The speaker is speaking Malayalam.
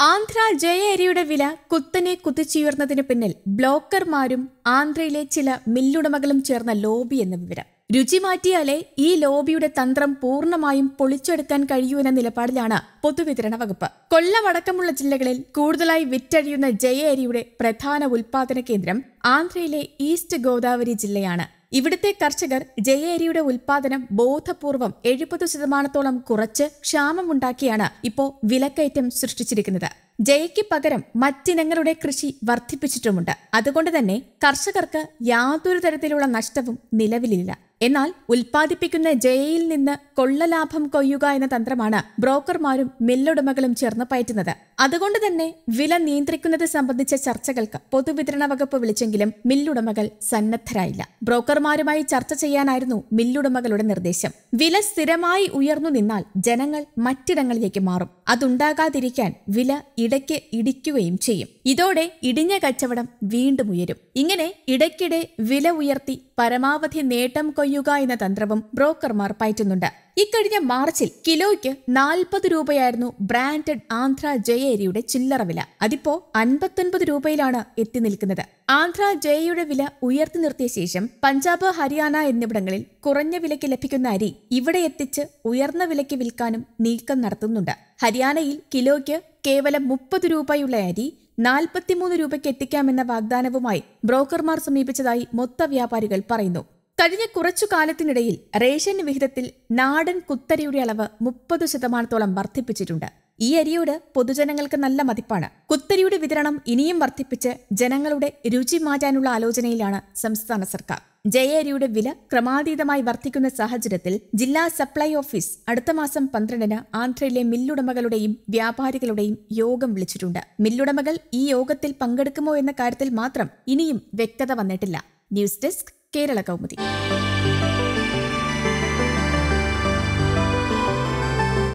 ആന്ധ്ര ജയ അരിയുടെ വില കുത്തനെ കുതിച്ചുയർന്നതിന് പിന്നിൽ ബ്ലോക്കർമാരും ആന്ധ്രയിലെ ചില മില്ലുടമകളും ചേർന്ന ലോബി എന്ന വിവരം രുചി മാറ്റിയാലേ ഈ ലോബിയുടെ തന്ത്രം പൂർണ്ണമായും പൊളിച്ചെടുക്കാൻ കഴിയൂ എന്ന നിലപാടിലാണ് പൊതുവിതരണ വകുപ്പ് കൊല്ലമടക്കമുള്ള ജില്ലകളിൽ കൂടുതലായി വിറ്റഴിയുന്ന ജയ അരിയുടെ പ്രധാന ഉൽപാദന കേന്ദ്രം ആന്ധ്രയിലെ ഈസ്റ്റ് ഗോദാവരി ജില്ലയാണ് ഇവിടുത്തെ കർഷകർ ജയ അരിയുടെ ഉൽപാദനം ബോധപൂർവം എഴുപത് ശതമാനത്തോളം കുറച്ച് ക്ഷാമമുണ്ടാക്കിയാണ് ഇപ്പോൾ വിലക്കയറ്റം സൃഷ്ടിച്ചിരിക്കുന്നത് ജയയ്ക്ക് പകരം മറ്റിനങ്ങളുടെ കൃഷി വർദ്ധിപ്പിച്ചിട്ടുമുണ്ട് അതുകൊണ്ട് തന്നെ കർഷകർക്ക് യാതൊരു തരത്തിലുള്ള നഷ്ടവും നിലവിലില്ല എന്നാൽ ഉൽപ്പാദിപ്പിക്കുന്ന ജയയിൽ നിന്ന് കൊള്ളലാഭം കൊയ്യുക എന്ന തന്ത്രമാണ് ബ്രോക്കർമാരും മില്ലുടമകളും ചേർന്ന് പയറ്റുന്നത് അതുകൊണ്ട് തന്നെ വില നിയന്ത്രിക്കുന്നത് സംബന്ധിച്ച ചർച്ചകൾക്ക് പൊതുവിതരണ വകുപ്പ് വിളിച്ചെങ്കിലും മില്ലുടമകൾ സന്നദ്ധരായില്ല ബ്രോക്കർമാരുമായി ചർച്ച ചെയ്യാനായിരുന്നു മില്ലുടമകളുടെ നിർദ്ദേശം വില സ്ഥിരമായി ഉയർന്നു നിന്നാൽ ജനങ്ങൾ മറ്റിടങ്ങളിലേക്ക് മാറും അതുണ്ടാകാതിരിക്കാൻ വില ഇടയ്ക്ക് ഇടിക്കുകയും ചെയ്യും ഇതോടെ ഇടിഞ്ഞ കച്ചവടം വീണ്ടും ഉയരും ഇങ്ങനെ ഇടയ്ക്കിടെ വില ഉയർത്തി പരമാവധി നേട്ടം കൊയ്യുക എന്ന തന്ത്രവും ബ്രോക്കർമാർ പയറ്റുന്നുണ്ട് ഇക്കഴിഞ്ഞ മാർച്ചിൽ കിലോയ്ക്ക് നാൽപ്പത് രൂപയായിരുന്നു ബ്രാൻഡഡ് ആന്ധ്ര ജയരിയുടെ ചില്ലറ വില അതിപ്പോ അൻപത്തൊൻപത് രൂപയിലാണ് എത്തി നിൽക്കുന്നത് ആന്ധ്ര ജയയുടെ വില ഉയർത്തി നിർത്തിയ ശേഷം പഞ്ചാബ് ഹരിയാന എന്നിവിടങ്ങളിൽ കുറഞ്ഞ വിലയ്ക്ക് ലഭിക്കുന്ന അരി ഇവിടെ എത്തിച്ച് ഉയർന്ന വിലയ്ക്ക് വിൽക്കാനും നീക്കം നടത്തുന്നുണ്ട് ഹരിയാനയിൽ കിലോയ്ക്ക് കേവലം മുപ്പത് രൂപയുള്ള അരി നാൽപ്പത്തിമൂന്ന് രൂപയ്ക്ക് എത്തിക്കാമെന്ന വാഗ്ദാനവുമായി ബ്രോക്കർമാർ സമീപിച്ചതായി മൊത്ത വ്യാപാരികൾ പറയുന്നു കഴിഞ്ഞ കുറച്ചു കാലത്തിനിടയിൽ റേഷൻ വിഹിതത്തിൽ നാടൻ കുത്തരിയുടെ അളവ് മുപ്പത് ശതമാനത്തോളം വർദ്ധിപ്പിച്ചിട്ടുണ്ട് ഈ അരിയോട് പൊതുജനങ്ങൾക്ക് നല്ല മതിപ്പാണ് കുത്തരിയുടെ വിതരണം ഇനിയും വർദ്ധിപ്പിച്ച് ജനങ്ങളുടെ രുചി മാറ്റാനുള്ള ആലോചനയിലാണ് സംസ്ഥാന സർക്കാർ ജയ അരിയുടെ വില ക്രമാതീതമായി വർദ്ധിക്കുന്ന സാഹചര്യത്തിൽ ജില്ലാ സപ്ലൈ ഓഫീസ് അടുത്ത മാസം പന്ത്രണ്ടിന് ആന്ധ്രയിലെ മില്ലുടമകളുടെയും വ്യാപാരികളുടെയും യോഗം വിളിച്ചിട്ടുണ്ട് മില്ലുടമകൾ ഈ യോഗത്തിൽ പങ്കെടുക്കുമോ എന്ന കാര്യത്തിൽ മാത്രം ഇനിയും വ്യക്തത വന്നിട്ടില്ല ന്യൂസ് ഡെസ്ക് കേരള കൗമുദി